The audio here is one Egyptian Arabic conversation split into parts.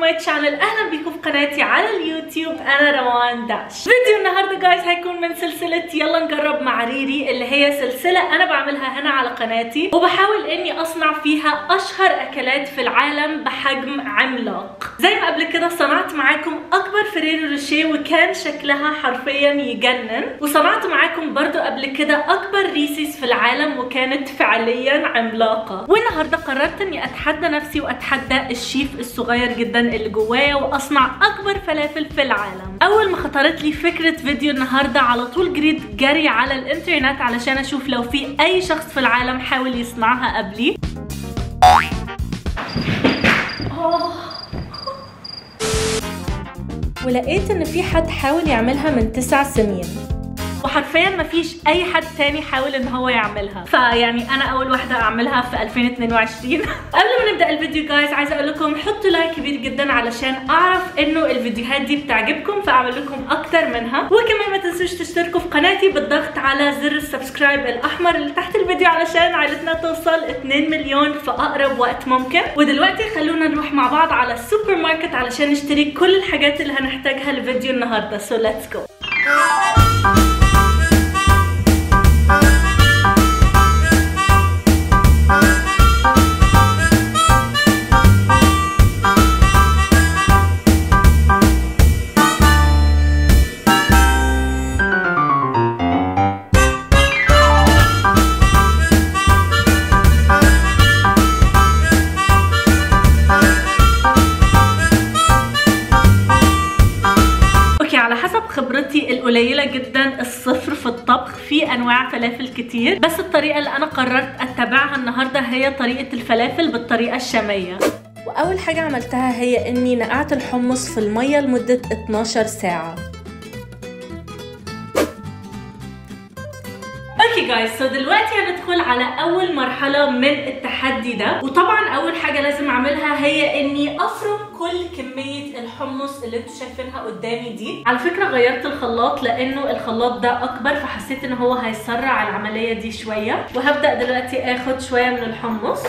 ماي تشانل اهلا بيكم في قناتي على اليوتيوب انا روان داش فيديو النهارده جايز هيكون من سلسله يلا نجرب مع ريري اللي هي سلسله انا بعملها هنا على قناتي وبحاول اني اصنع فيها اشهر اكلات في العالم بحجم عملاق زي ما قبل كده صنعت معاكم اكبر فريرو روشيه وكان شكلها حرفيا يجنن وصنعت معاكم برضو قبل كده اكبر ريسيس في العالم وكانت فعليا عملاقه والنهارده قررت اني اتحدى نفسي واتحدى الشيف الصغير جدا اللي جوايا واصنع اكبر فلافل في العالم اول ما خطرت لي فكره فيديو النهارده على طول جريت جري على الانترنت علشان اشوف لو في اي شخص في العالم حاول يصنعها قبلي ولقيت ان في حد حاول يعملها من تسع سنين وحرفيا مفيش اي حد تاني حاول ان هو يعملها فيعني انا اول واحده اعملها في 2022 قبل ما نبدا الفيديو جايز عايزه اقول لكم حطوا لايك كبير جدا علشان اعرف انه الفيديوهات دي بتعجبكم فاعمل لكم اكتر منها وكمان ما تنسوش تشتركوا في قناتي بالضغط على زر السبسكرايب الاحمر اللي تحت الفيديو علشان عائلتنا توصل 2 مليون في اقرب وقت ممكن ودلوقتي خلونا نروح مع بعض على السوبر ماركت علشان نشتري كل الحاجات اللي هنحتاجها لفيديو النهارده سو ليتس جو اوكي على حسب خبرتي القليله جدا الصفر في الطبخ في انواع فلافل كتير بس الطريقه اللي انا قررت اتبعها النهارده هي طريقه الفلافل بالطريقه الشاميه واول حاجه عملتها هي اني نقعت الحمص في الميه لمده 12 ساعه اوكي جايز سو دلوقتي هندخل على اول مرحله من التحدي ده وطبعا اول حاجه لازم اعملها هي اني افرم كل كميه الحمص اللي انتوا شايفينها قدامي دي على فكره غيرت الخلاط لانه الخلاط ده اكبر فحسيت ان هو هيسرع العمليه دي شويه وهبدا دلوقتي اخد شويه من الحمص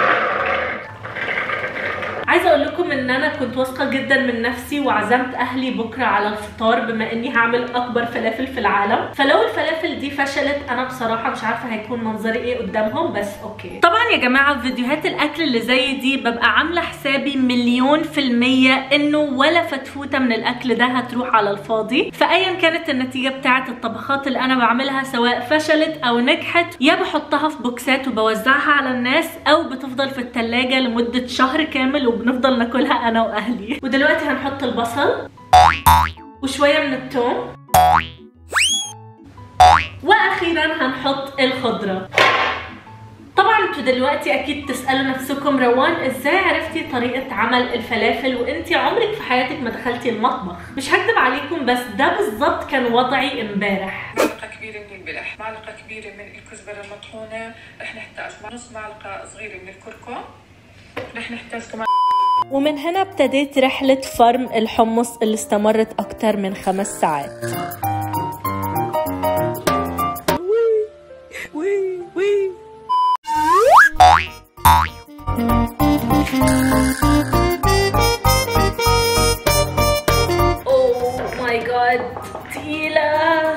عايزه اقول لكم ان انا كنت واثقه جدا من نفسي وعزمت اهلي بكره على الفطار بما اني هعمل اكبر فلافل في العالم فلو الفلافل دي فشلت انا بصراحه مش عارفه هيكون منظري ايه قدامهم بس اوكي طبعا يا جماعه في فيديوهات الاكل اللي زي دي ببقى عامله حسابي مليون في الميه انه ولا فتفوته من الاكل ده هتروح على الفاضي فايا كانت النتيجه بتاعه الطبخات اللي انا بعملها سواء فشلت او نجحت يا بحطها في بوكسات وبوزعها على الناس او بتفضل في التلاجة لمده شهر كامل وبنفضل ناكلها انا واهلي ودلوقتي هنحط البصل وشويه من الثوم واخيرا هنحط الخضره طبعا انتوا دلوقتي اكيد تسالوا نفسكم روان ازاي عرفتي طريقه عمل الفلافل وانتي عمرك في حياتك ما دخلتي المطبخ مش هكدب عليكم بس ده بالظبط كان وضعي امبارح معلقه كبيره من البلح معلقه كبيره من الكزبره المطحونه رح نحتاج نص معلقه صغيره من الكركم رح نحتاج كمان ومن هنا ابتديت رحلة فرم الحمص اللي استمرت أكتر من خمس ساعات اوه ماي جاد تقيلة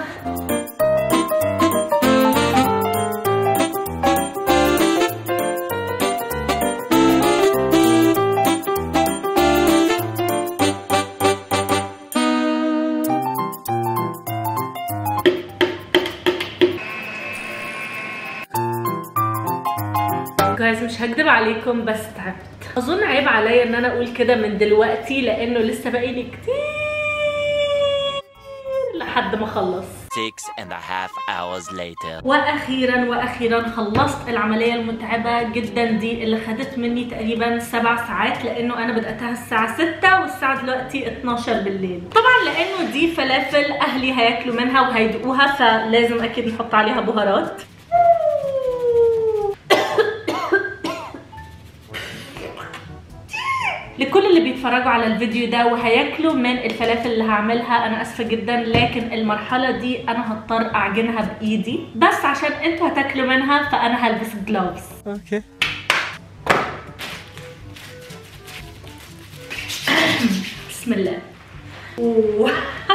جايز مش هكدب عليكم بس تعبت اظن عيب عليا ان انا اقول كده من دلوقتي لانه لسه باقي لي كتير لحد ما اخلص Six and a half hours later. واخيرا واخيرا خلصت العمليه المتعبه جدا دي اللي خدت مني تقريبا سبع ساعات لانه انا بداتها الساعه 6 والساعه دلوقتي 12 بالليل طبعا لانه دي فلافل اهلي هياكلوا منها وهيدوقوها فلازم اكيد نحط عليها بهارات لكل اللي بيتفرجوا على الفيديو ده وهياكلوا من الفلافل اللي هعملها انا اسفه جدا لكن المرحله دي انا هضطر اعجنها بايدي بس عشان انتوا هتاكلوا منها فانا هلبس جلوفز Okay. بسم الله أوه.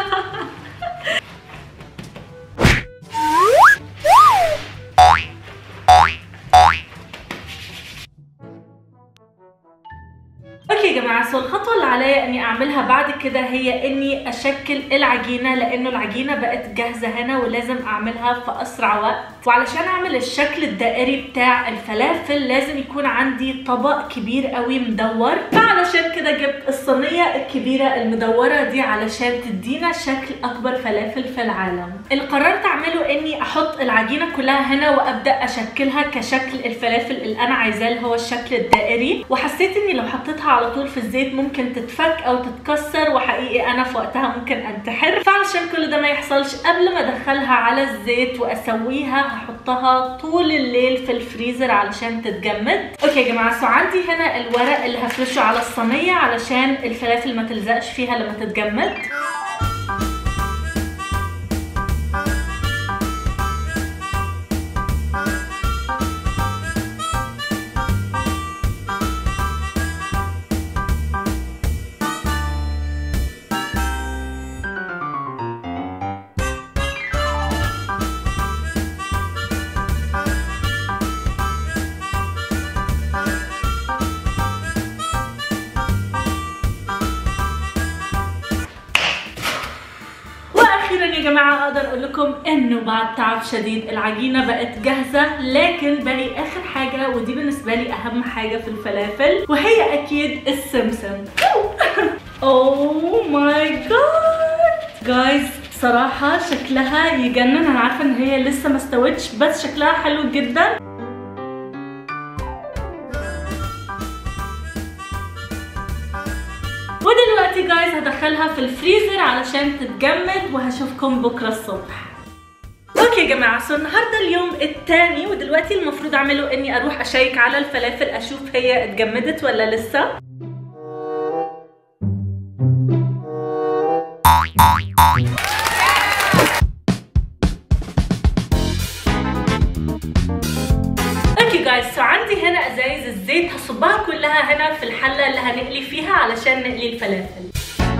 اوكي يا جماعه سو الخطوه اللي عليا اني اعملها بعد كده هي اني اشكل العجينه لانه العجينه بقت جاهزه هنا ولازم اعملها في اسرع وقت وعلشان اعمل الشكل الدائري بتاع الفلافل لازم يكون عندي طبق كبير قوي مدور فعلشان كده جبت الصينيه الكبيره المدوره دي علشان تدينا شكل اكبر فلافل في العالم اللي قررت اعمله اني احط العجينه كلها هنا وابدا اشكلها كشكل الفلافل اللي انا عايزاه اللي هو الشكل الدائري وحسيت اني لو حطيتها على طول في الزيت ممكن تتفك او تتكسر وحقيقي انا في وقتها ممكن انتحر فعلشان كل ده ما يحصلش قبل ما ادخلها على الزيت واسويها هحطها طول الليل في الفريزر علشان تتجمد اوكي يا جماعه سو عندي هنا الورق اللي هفرشه على الصينيه علشان الفلافل ما تلزقش فيها لما تتجمد واخيرا يا جماعه اقدر اقول لكم انه بعد تعب شديد العجينه بقت جاهزه لكن باقي اخر حاجه ودي بالنسبه لي اهم حاجه في الفلافل وهي اكيد السمسم اوه ماي جاد جايز صراحة شكلها يجنن انا عارفة ان هي لسه ما استوتش بس شكلها حلو جدا ودلوقتي جايز هدخلها في الفريزر علشان تتجمد وهشوفكم بكره الصبح اوكي يا جماعه سو النهارده اليوم الثاني ودلوقتي المفروض اعمله اني اروح اشيك على الفلافل اشوف هي اتجمدت ولا لسه اوكي جايز سو عندي هنا ازايز الزيت هصبها كلها هنا في الحله اللي هنقلي فيها علشان نقلي الفلافل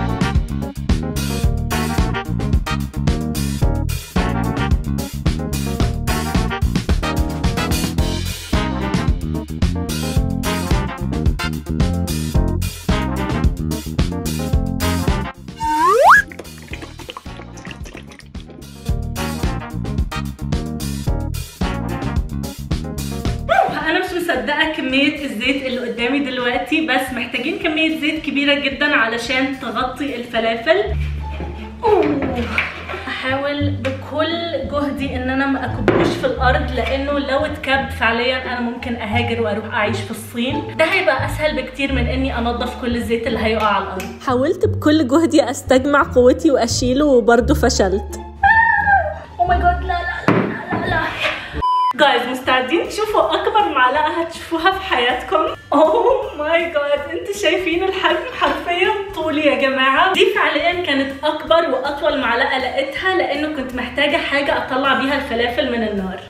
انا مش مصدقه كميه الزيت اللي قدامي دلوقتي بس محتاجين كميه زيت كبيره جدا علشان تغطي الفلافل أوه. احاول بكل جهدي ان انا ما اكبوش في الارض لانه لو اتكب فعليا انا ممكن اهاجر واروح اعيش في الصين ده هيبقى اسهل بكتير من اني انضف كل الزيت اللي هيقع على الارض حاولت بكل جهدي استجمع قوتي واشيله وبرضه فشلت او ماي جاد لا لا لا لا لا جايز مستعدين تشوفوا اكبر معلقه هتشوفوها في حياتكم اوه ماي جاد انتوا شايفين الحجم حرفيا طولي يا جماعه دي فعليا كانت اكبر واطول معلقه لقيتها لانه كنت محتاجه حاجه اطلع بيها الفلافل من النار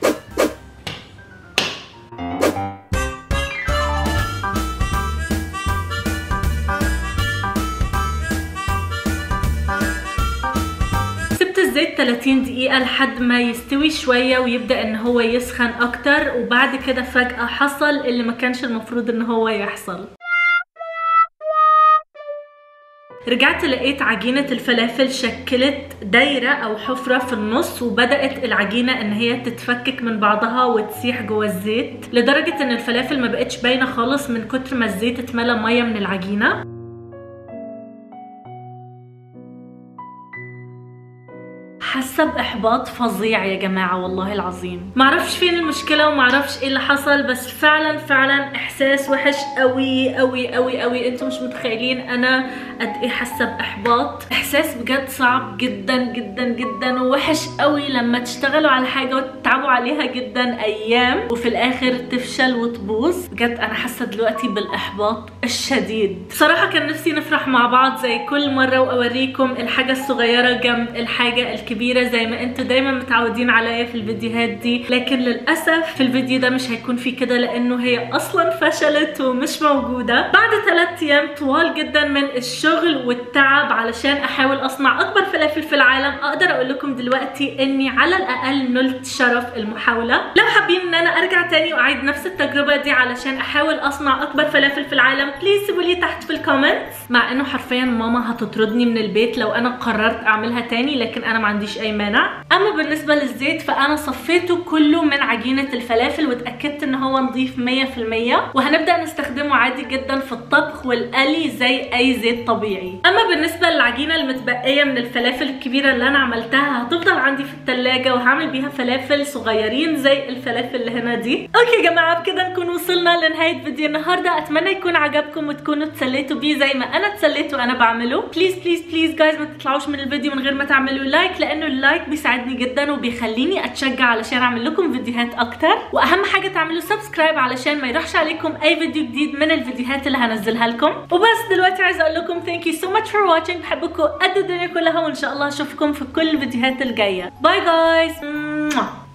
سبت الزيت 30 دقيقة لحد ما يستوي شوية ويبدأ ان هو يسخن اكتر وبعد كده فجأة حصل اللي ما كانش المفروض ان هو يحصل رجعت لقيت عجينة الفلافل شكلت دايرة أو حفرة في النص وبدأت العجينة إن هي تتفكك من بعضها وتسيح جوه الزيت لدرجة إن الفلافل ما بقتش باينة خالص من كتر ما الزيت اتملى مية من العجينة حاسه باحباط فظيع يا جماعه والله العظيم معرفش فين المشكله ومعرفش ايه اللي حصل بس فعلا فعلا احساس وحش قوي قوي قوي قوي انتوا مش متخيلين انا قد ايه حاسه باحباط احساس بجد صعب جدا جدا جدا ووحش قوي لما تشتغلوا على حاجه وتتعبوا عليها جدا ايام وفي الاخر تفشل وتبوظ بجد انا حاسه دلوقتي بالاحباط الشديد بصراحه كان نفسي نفرح مع بعض زي كل مره واوريكم الحاجه الصغيره جنب الحاجه الكبيره زي ما انتوا دايما متعودين عليا في الفيديوهات دي لكن للاسف في الفيديو ده مش هيكون في كده لانه هي اصلا فشلت ومش موجوده بعد ثلاث ايام طوال جدا من الشغل والتعب علشان احاول اصنع اكبر فلافل في العالم اقدر اقول لكم دلوقتي اني على الاقل نلت شرف المحاوله لو حابين ان انا ارجع تاني واعيد نفس التجربه دي علشان احاول اصنع اكبر فلافل في العالم بليز سيبوا لي تحت في الكومنتس مع انه حرفيا ماما هتطردني من البيت لو انا قررت اعملها تاني لكن انا ما عنديش اي مانع اما بالنسبه للزيت فانا صفيته كله من عجينه الفلافل واتاكدت ان هو نظيف 100% وهنبدا نستخدمه عادي جدا في الطبخ والقلي زي اي زيت طبيعي اما بالنسبه للعجينه المتبقيه من الفلافل الكبيره اللي انا عملتها هتفضل عندي في التلاجة وهعمل بيها فلافل صغيرين زي الفلافل اللي هنا دي اوكي يا جماعه بكده نكون وصلنا لنهايه فيديو النهارده اتمنى يكون عجبكم وتكونوا اتسليتوا بيه زي ما انا اتسليت وانا بعمله بليز بليز بليز جايز ما تطلعوش من الفيديو من غير ما تعملوا لايك لانه اللايك بيساعدني جدا وبيخليني اتشجع علشان اعمل لكم فيديوهات اكتر واهم حاجه تعملوا سبسكرايب علشان ما يروحش عليكم اي فيديو جديد من الفيديوهات اللي هنزلها لكم وبس دلوقتي عايزه اقول لكم ثانك يو سو ماتش فور واتشنج بحبكم قد الدنيا كلها وان شاء الله اشوفكم في كل الفيديوهات الجايه باي جايز